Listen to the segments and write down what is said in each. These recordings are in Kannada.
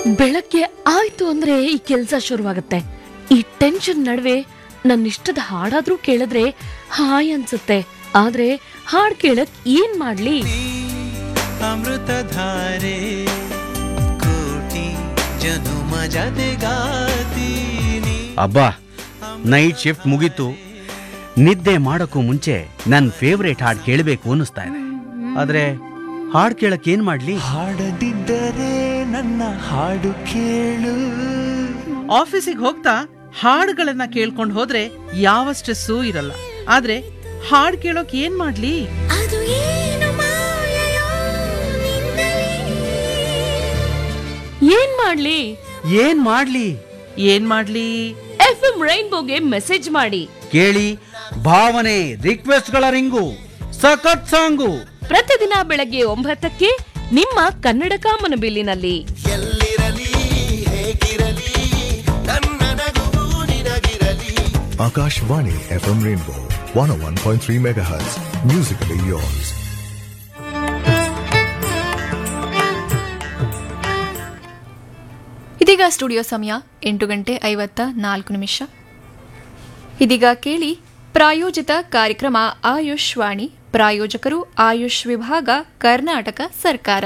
ಬೆಳಗ್ಗೆ ಆಯ್ತು ಅಂದ್ರೆ ಈ ಕೆಲ್ಸ ಶುರುವಾಗತ್ತೆ ಈ ಟೆನ್ಷನ್ ನಡುವೆ ನನ್ನ ಇಷ್ಟದ ಹಾಡಾದ್ರೂ ಕೇಳಿದ್ರೆ ಹಾಯ್ ಅನ್ಸುತ್ತೆ ಆದ್ರೆ ಹಾಡ್ ಕೇಳಕ್ ಏನ್ ಮಾಡ್ಲಿ अमृतधारे कोटि जनुम जगातीनि ಅಬ್ಬಾ ನೈಟ್ ಶಿಫ್ಟ್ ಮುಗೀತು ನಿದ್ದೆ ಮಾಡೋಕ್ಕೂ ಮುಂಚೆ ನನ್ನ ಫೇವ್ರೇಟ್ ಹಾಡು ಕೇಳಬೇಕು ಅನ್ನಿಸ್ತಾ ಇದೆ ಆದ್ರೆ ಹಾಡು ಕೇಳಕ್ ಏನ್ ಮಾಡ್ಲಿ ಹಾಡದಿದ್ದರೆ ನನ್ನ ಹಾಡು ಕೇಳು ಆಫೀಸಿಗೆ ಹೋಗ್ತಾ ಹಾಡುಗಳನ್ನ ಕೇಳ್ಕೊಂಡು ಹೋದ್ರೆ ಯಾವ ಸ್ಟ್ರೆಸ್ಸೂ ಇರಲ್ಲ ಆದ್ರೆ ಹಾಡ್ ಕೇಳೋಕ್ ಏನ್ ಮಾಡ್ಲಿ ಅದು ಏನು ಮಾಯೆಯೋ ಏನ್ ಮಾಡ್ಲಿ ಏನ್ ಮಾಡ್ಲಿ ಏನ್ ಮಾಡ್ಲಿ ಎಫ್ ಎಂ ರೈನ್ಬೋಗೆ ಮೆಸೇಜ್ ಮಾಡಿ ಕೇಳಿ ಭಾವನೆ ರಿಕ್ವೆಸ್ಟ್ಗಳ ರಿಂಗು ಸಖತ್ ಸಾಂಗು ಪ್ರತಿದಿನ ಬೆಳಗ್ಗೆ ಒಂಬತ್ತಕ್ಕೆ ನಿಮ್ಮ ಕನ್ನಡ ಕಾಮನಬಿಲ್ಲಿನಲ್ಲಿ ಎಲ್ಲಿರಲಿ ಹೇಗಿರಲಿ ನನ್ನ ನಗುವು ನಿನಗಿರಲಿ Akashvani FM Rainbow 101.3 MHz. Musically yours. ಇದೀಗ ಸ್ಟುಡಿಯೋ ಸಮಯ ಎಂಟು ಗಂಟೆ ಐವತ್ತ ನಾಲ್ಕು ನಿಮಿಷ ಇದೀಗ ಕೇಳಿ ಪ್ರಾಯೋಜಿತ ಕಾರ್ಯಕ್ರಮ ಆಯುಷ್ ವಾಣಿ ಪ್ರಾಯೋಜಕರು ಆಯುಷ್ ವಿಭಾಗ ಕರ್ನಾಟಕ ಸರ್ಕಾರ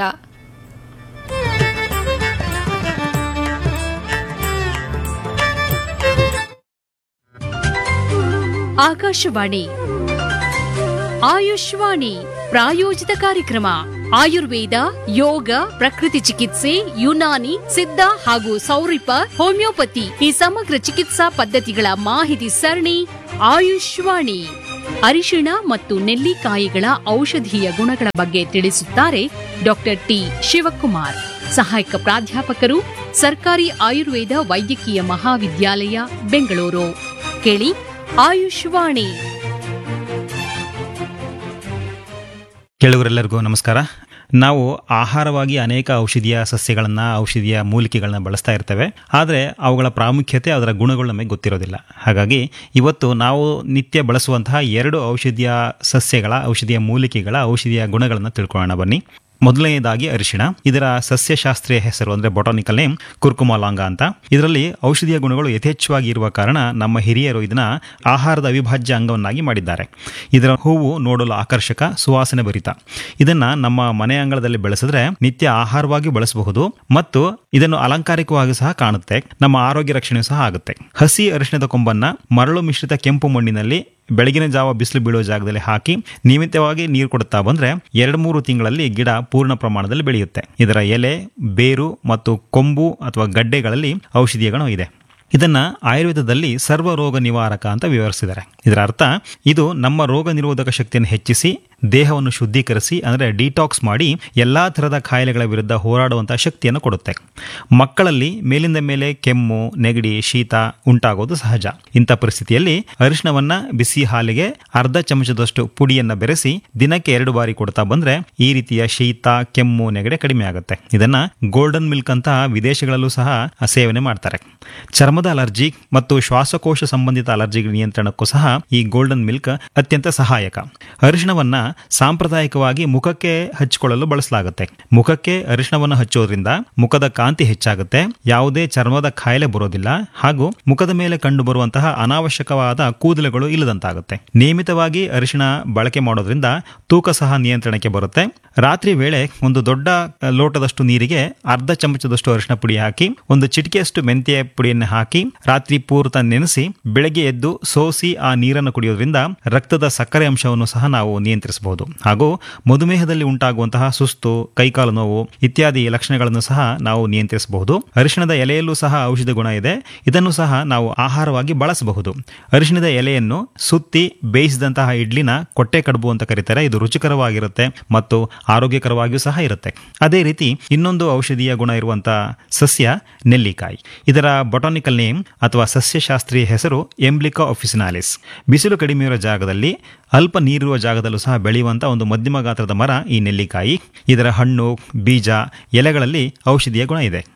ಆಕಾಶವಾಣಿ ಆಯುಷ್ವಾಣಿ ಪ್ರಾಯೋಜಿತ ಕಾರ್ಯಕ್ರಮ ಆಯುರ್ವೇದ ಯೋಗ ಪ್ರಕೃತಿ ಚಿಕಿತ್ಸೆ ಯುನಾನಿ ಸಿದ್ಧ ಹಾಗೂ ಸೌರಿಪ ಹೋಮಿಯೋಪತಿ ಈ ಸಮಗ್ರ ಚಿಕಿತ್ಸಾ ಪದ್ಧತಿಗಳ ಮಾಹಿತಿ ಸರಣಿ ಆಯುಷ್ವಾಣಿ ಅರಿಶಿಣ ಮತ್ತು ನೆಲ್ಲಿಕಾಯಿಗಳ ಔಷಧೀಯ ಗುಣಗಳ ಬಗ್ಗೆ ತಿಳಿಸುತ್ತಾರೆ ಡಾಕ್ಟರ್ ಟಿ ಶಿವಕುಮಾರ್ ಸಹಾಯಕ ಪ್ರಾಧ್ಯಾಪಕರು ಸರ್ಕಾರಿ ಆಯುರ್ವೇದ ವೈದ್ಯಕೀಯ ಮಹಾವಿದ್ಯಾಲಯ ಬೆಂಗಳೂರು ಕೇಳಿ ಆಯುಷ್ವಾಣಿ ಕೇಳುಗರೆಲ್ಲರಿಗೂ ನಮಸ್ಕಾರ ನಾವು ಆಹಾರವಾಗಿ ಅನೇಕ ಔಷಧೀಯ ಸಸ್ಯಗಳನ್ನು ಔಷಧೀಯ ಮೂಲಿಕೆಗಳನ್ನ ಬಳಸ್ತಾ ಇರ್ತೇವೆ ಆದರೆ ಅವುಗಳ ಪ್ರಾಮುಖ್ಯತೆ ಅದರ ಗುಣಗಳು ನಮಗೆ ಗೊತ್ತಿರೋದಿಲ್ಲ ಹಾಗಾಗಿ ಇವತ್ತು ನಾವು ನಿತ್ಯ ಬಳಸುವಂತಹ ಎರಡು ಔಷಧೀಯ ಸಸ್ಯಗಳ ಔಷಧೀಯ ಮೂಲಿಕೆಗಳ ಔಷಧೀಯ ಗುಣಗಳನ್ನು ತಿಳ್ಕೊಳ್ಳೋಣ ಬನ್ನಿ ಮೊದಲನೆಯದಾಗಿ ಅರಿಶಿಣ ಇದರ ಸಸ್ಯಶಾಸ್ತ್ರೀಯ ಹೆಸರು ಅಂದರೆ ಬೊಟಾನಿಕಲ್ ನೇಮ್ ಕುರ್ಕುಮಾಲಾಂಗ ಅಂತ ಇದರಲ್ಲಿ ಔಷಧೀಯ ಗುಣಗಳು ಯಥೇಚ್ಛವಾಗಿ ಇರುವ ಕಾರಣ ನಮ್ಮ ಹಿರಿಯರು ಇದನ್ನ ಆಹಾರದ ಅವಿಭಾಜ್ಯ ಅಂಗವನ್ನಾಗಿ ಮಾಡಿದ್ದಾರೆ ಇದರ ಹೂವು ನೋಡಲು ಆಕರ್ಷಕ ಸುವಾಸನೆ ಭರಿತ ಇದನ್ನ ನಮ್ಮ ಮನೆ ಅಂಗಳದಲ್ಲಿ ಬೆಳೆಸಿದ್ರೆ ನಿತ್ಯ ಆಹಾರವಾಗಿ ಬಳಸಬಹುದು ಮತ್ತು ಇದನ್ನು ಅಲಂಕಾರಿಕವಾಗಿ ಸಹ ಕಾಣುತ್ತೆ ನಮ್ಮ ಆರೋಗ್ಯ ರಕ್ಷಣೆ ಸಹ ಆಗುತ್ತೆ ಹಸಿ ಅರಿಶಿಣದ ಕೊಂಬನ್ನ ಮರಳು ಮಿಶ್ರಿತ ಕೆಂಪು ಮಣ್ಣಿನಲ್ಲಿ ಬೆಳಗಿನ ಜಾವ ಬಿಸಿಲು ಬೀಳೋ ಜಾಗದಲ್ಲಿ ಹಾಕಿ ನಿಯಮಿತವಾಗಿ ನೀರು ಕೊಡುತ್ತಾ ಬಂದ್ರೆ ಎರಡು ಮೂರು ತಿಂಗಳಲ್ಲಿ ಗಿಡ ಪೂರ್ಣ ಪ್ರಮಾಣದಲ್ಲಿ ಬೆಳೆಯುತ್ತೆ ಇದರ ಎಲೆ ಬೇರು ಮತ್ತು ಕೊಂಬು ಅಥವಾ ಗಡ್ಡೆಗಳಲ್ಲಿ ಔಷಧೀಯ ಗುಣ ಇದೆ ಇದನ್ನ ಆಯುರ್ವೇದದಲ್ಲಿ ಸರ್ವ ರೋಗ ನಿವಾರಕ ಅಂತ ವಿವರಿಸಿದ್ದಾರೆ ಇದರ ಅರ್ಥ ಇದು ನಮ್ಮ ರೋಗ ನಿರೋಧಕ ಶಕ್ತಿಯನ್ನು ಹೆಚ್ಚಿಸಿ ದೇಹವನ್ನು ಶುದ್ಧೀಕರಿಸಿ ಅಂದರೆ ಡಿಟಾಕ್ಸ್ ಮಾಡಿ ಎಲ್ಲಾ ಥರದ ಕಾಯಿಲೆಗಳ ವಿರುದ್ಧ ಹೋರಾಡುವಂತಹ ಶಕ್ತಿಯನ್ನು ಕೊಡುತ್ತೆ ಮಕ್ಕಳಲ್ಲಿ ಮೇಲಿಂದ ಮೇಲೆ ಕೆಮ್ಮು ನೆಗಡಿ ಶೀತ ಉಂಟಾಗೋದು ಸಹಜ ಇಂಥ ಪರಿಸ್ಥಿತಿಯಲ್ಲಿ ಅರಿಶಿಣವನ್ನ ಬಿಸಿ ಹಾಲಿಗೆ ಅರ್ಧ ಚಮಚದಷ್ಟು ಪುಡಿಯನ್ನ ಬೆರೆಸಿ ದಿನಕ್ಕೆ ಎರಡು ಬಾರಿ ಕೊಡ್ತಾ ಬಂದ್ರೆ ಈ ರೀತಿಯ ಶೀತ ಕೆಮ್ಮು ನೆಗಡಿ ಕಡಿಮೆ ಆಗುತ್ತೆ ಇದನ್ನ ಗೋಲ್ಡನ್ ಮಿಲ್ಕ್ ಅಂತ ವಿದೇಶಗಳಲ್ಲೂ ಸಹ ಸೇವನೆ ಮಾಡ್ತಾರೆ ಚರ್ಮದ ಅಲರ್ಜಿ ಮತ್ತು ಶ್ವಾಸಕೋಶ ಸಂಬಂಧಿತ ಅಲರ್ಜಿ ನಿಯಂತ್ರಣಕ್ಕೂ ಸಹ ಈ ಗೋಲ್ಡನ್ ಮಿಲ್ಕ್ ಅತ್ಯಂತ ಸಹಾಯಕ ಅರಿಶಿಣವನ್ನ ಸಾಂಪ್ರದಾಯಿಕವಾಗಿ ಮುಖಕ್ಕೆ ಹಚ್ಚಿಕೊಳ್ಳಲು ಬಳಸಲಾಗುತ್ತೆ ಮುಖಕ್ಕೆ ಅರಿಶಿಣವನ್ನು ಹಚ್ಚೋದ್ರಿಂದ ಮುಖದ ಕಾಂತಿ ಹೆಚ್ಚಾಗುತ್ತೆ ಯಾವುದೇ ಚರ್ಮದ ಕಾಯಿಲೆ ಬರೋದಿಲ್ಲ ಹಾಗೂ ಮುಖದ ಮೇಲೆ ಕಂಡು ಬರುವಂತಹ ಅನಾವಶ್ಯಕವಾದ ಕೂದಲುಗಳು ಇಲ್ಲದಂತಾಗುತ್ತೆ ನಿಯಮಿತವಾಗಿ ಅರಿಶಿಣ ಬಳಕೆ ಮಾಡೋದ್ರಿಂದ ತೂಕ ಸಹ ನಿಯಂತ್ರಣಕ್ಕೆ ಬರುತ್ತೆ ರಾತ್ರಿ ವೇಳೆ ಒಂದು ದೊಡ್ಡ ಲೋಟದಷ್ಟು ನೀರಿಗೆ ಅರ್ಧ ಚಮಚದಷ್ಟು ಅರಿಶಿಣ ಪುಡಿ ಹಾಕಿ ಒಂದು ಚಿಟಿಕೆಯಷ್ಟು ಮೆಂತ್ಯ ಪುಡಿಯನ್ನು ಹಾಕಿ ರಾತ್ರಿ ಪೂರ್ತ ನೆನೆಸಿ ಬೆಳಗ್ಗೆ ಎದ್ದು ಸೋಸಿ ಆ ನೀರನ್ನು ಕುಡಿಯೋದ್ರಿಂದ ರಕ್ತದ ಸಕ್ಕರೆ ಅಂಶವನ್ನು ಸಹ ನಾವು ನಿಯಂತ್ರಿಸಬಹುದು ಹಾಗೂ ಮಧುಮೇಹದಲ್ಲಿ ಉಂಟಾಗುವಂತಹ ಸುಸ್ತು ಕೈಕಾಲು ನೋವು ಇತ್ಯಾದಿ ಲಕ್ಷಣಗಳನ್ನು ಸಹ ನಾವು ನಿಯಂತ್ರಿಸಬಹುದು ಅರಿಶಿಣದ ಎಲೆಯಲ್ಲೂ ಸಹ ಔಷಧ ಗುಣ ಇದೆ ಇದನ್ನು ಸಹ ನಾವು ಆಹಾರವಾಗಿ ಬಳಸಬಹುದು ಅರಿಶಿಣದ ಎಲೆಯನ್ನು ಸುತ್ತಿ ಬೇಯಿಸಿದಂತಹ ಇಡ್ಲಿನ ಕೊಟ್ಟೆ ಕಡುಬು ಅಂತ ಕರೀತಾರೆ ಇದು ರುಚಿಕರವಾಗಿರುತ್ತೆ ಮತ್ತು ಆರೋಗ್ಯಕರವಾಗಿಯೂ ಸಹ ಇರುತ್ತೆ ಅದೇ ರೀತಿ ಇನ್ನೊಂದು ಔಷಧೀಯ ಗುಣ ಇರುವಂತಹ ಸಸ್ಯ ನೆಲ್ಲಿಕಾಯಿ ಇದರ ಬೊಟಾನಿಕಲ್ ನೇಮ್ ಅಥವಾ ಸಸ್ಯಶಾಸ್ತ್ರೀಯ ಹೆಸರು ಎಂಬ್ಲಿಕಾ ಆಫಿಸಿನಾಲಿಸ್ ಬಿಸಿಲು ಕಡಿಮೆ ಇರುವ ಜಾಗದಲ್ಲಿ ಅಲ್ಪ ನೀರಿರುವ ಜಾಗದಲ್ಲೂ ಸಹ ಬೆಳೆಯುವಂಥ ಒಂದು ಮಧ್ಯಮ ಗಾತ್ರದ ಮರ ಈ ನೆಲ್ಲಿಕಾಯಿ ಇದರ ಹಣ್ಣು ಬೀಜ ಎಲೆಗಳಲ್ಲಿ ಔಷಧೀಯ ಗುಣ ಇದೆ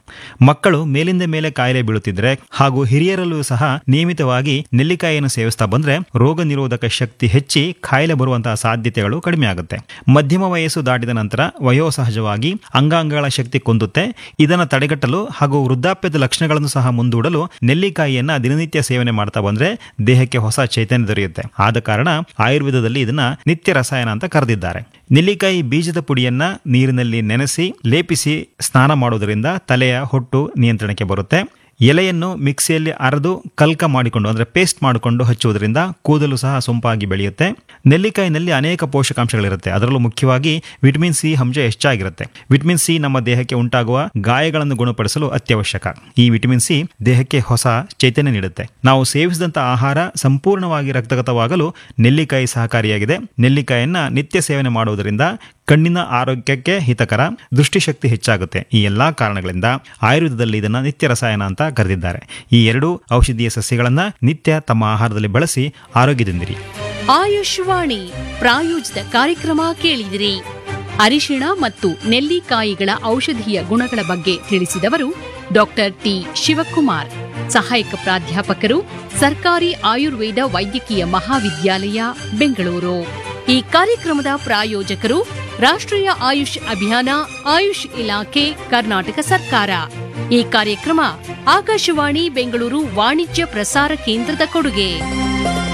ಮಕ್ಕಳು ಮೇಲಿಂದ ಮೇಲೆ ಕಾಯಿಲೆ ಬೀಳುತ್ತಿದ್ರೆ ಹಾಗೂ ಹಿರಿಯರಲ್ಲೂ ಸಹ ನಿಯಮಿತವಾಗಿ ನೆಲ್ಲಿಕಾಯಿಯನ್ನು ಸೇವಿಸ್ತಾ ಬಂದ್ರೆ ರೋಗ ನಿರೋಧಕ ಶಕ್ತಿ ಹೆಚ್ಚಿ ಕಾಯಿಲೆ ಬರುವಂತಹ ಸಾಧ್ಯತೆಗಳು ಕಡಿಮೆ ಆಗುತ್ತೆ ಮಧ್ಯಮ ವಯಸ್ಸು ದಾಟಿದ ನಂತರ ವಯೋಸಹಜವಾಗಿ ಅಂಗಾಂಗಗಳ ಶಕ್ತಿ ಕುಂದುತ್ತೆ ಇದನ್ನು ತಡೆಗಟ್ಟಲು ಹಾಗೂ ವೃದ್ಧಾಪ್ಯದ ಲಕ್ಷಣಗಳನ್ನು ಸಹ ಮುಂದೂಡಲು ನೆಲ್ಲಿಕಾಯಿಯನ್ನ ದಿನನಿತ್ಯ ಸೇವನೆ ಮಾಡ್ತಾ ಬಂದ್ರೆ ದೇಹಕ್ಕೆ ಹೊಸ ಚೈತನ್ಯ ದೊರೆಯುತ್ತೆ ಆದ ಕಾರಣ ಆಯುರ್ವೇದದಲ್ಲಿ ಇದನ್ನ ನಿತ್ಯ ರಸಾಯನ ಅಂತ ಕರೆದಿದ್ದಾರೆ ನೆಲ್ಲಿಕಾಯಿ ಬೀಜದ ಪುಡಿಯನ್ನ ನೀರಿನಲ್ಲಿ ನೆನೆಸಿ ಲೇಪಿಸಿ ಸ್ನಾನ ಮಾಡೋದರಿಂದ ತಲೆಯ ಹೊಟ್ಟು ನಿಯಂತ್ರಣಕ್ಕೆ ಬರುತ್ತೆ ಎಲೆಯನ್ನು ಮಿಕ್ಸಿಯಲ್ಲಿ ಅರೆದು ಕಲ್ಕ ಮಾಡಿಕೊಂಡು ಅಂದರೆ ಪೇಸ್ಟ್ ಮಾಡಿಕೊಂಡು ಹಚ್ಚುವುದರಿಂದ ಕೂದಲು ಸಹ ಸೊಂಪಾಗಿ ಬೆಳೆಯುತ್ತೆ ನೆಲ್ಲಿಕಾಯಿನಲ್ಲಿ ಅನೇಕ ಪೋಷಕಾಂಶಗಳಿರುತ್ತೆ ಅದರಲ್ಲೂ ಮುಖ್ಯವಾಗಿ ವಿಟಮಿನ್ ಸಿ ಅಂಶ ಹೆಚ್ಚಾಗಿರುತ್ತೆ ವಿಟಮಿನ್ ಸಿ ನಮ್ಮ ದೇಹಕ್ಕೆ ಉಂಟಾಗುವ ಗಾಯಗಳನ್ನು ಗುಣಪಡಿಸಲು ಅತ್ಯವಶ್ಯಕ ಈ ವಿಟಮಿನ್ ಸಿ ದೇಹಕ್ಕೆ ಹೊಸ ಚೈತನ್ಯ ನೀಡುತ್ತೆ ನಾವು ಸೇವಿಸಿದಂಥ ಆಹಾರ ಸಂಪೂರ್ಣವಾಗಿ ರಕ್ತಗತವಾಗಲು ನೆಲ್ಲಿಕಾಯಿ ಸಹಕಾರಿಯಾಗಿದೆ ನೆಲ್ಲಿಕಾಯಿಯನ್ನ ನಿತ್ಯ ಸೇವನೆ ಮಾಡುವುದರಿಂದ ಕಣ್ಣಿನ ಆರೋಗ್ಯಕ್ಕೆ ಹಿತಕರ ದೃಷ್ಟಿಶಕ್ತಿ ಹೆಚ್ಚಾಗುತ್ತೆ ಈ ಎಲ್ಲಾ ಕಾರಣಗಳಿಂದ ಆಯುರ್ವೇದದಲ್ಲಿ ಇದನ್ನ ನಿತ್ಯ ರಸಾಯನ ಅಂತ ಕರೆದಿದ್ದಾರೆ ಈ ಎರಡೂ ಔಷಧೀಯ ಸಸ್ಯಗಳನ್ನ ನಿತ್ಯ ತಮ್ಮ ಆಹಾರದಲ್ಲಿ ಬಳಸಿ ಆರೋಗ್ಯದಿಂದಿರಿ ಆಯುಷ್ವಾಣಿ ಪ್ರಾಯೋಜಿತ ಕಾರ್ಯಕ್ರಮ ಕೇಳಿದಿರಿ ಅರಿಶಿಣ ಮತ್ತು ನೆಲ್ಲಿಕಾಯಿಗಳ ಔಷಧೀಯ ಗುಣಗಳ ಬಗ್ಗೆ ತಿಳಿಸಿದವರು ಡಾಕ್ಟರ್ ಟಿ ಶಿವಕುಮಾರ್ ಸಹಾಯಕ ಪ್ರಾಧ್ಯಾಪಕರು ಸರ್ಕಾರಿ ಆಯುರ್ವೇದ ವೈದ್ಯಕೀಯ ಮಹಾವಿದ್ಯಾಲಯ ಬೆಂಗಳೂರು ಈ ಕಾರ್ಯಕ್ರಮದ ಪ್ರಾಯೋಜಕರು ರಾಷ್ಟ್ರೀಯ ಆಯುಷ್ ಅಭಿಯಾನ ಆಯುಷ್ ಇಲಾಖೆ ಕರ್ನಾಟಕ ಸರ್ಕಾರ ಈ ಕಾರ್ಯಕ್ರಮ ಆಕಾಶವಾಣಿ ಬೆಂಗಳೂರು ವಾಣಿಜ್ಯ ಪ್ರಸಾರ ಕೇಂದ್ರದ ಕೊಡುಗೆ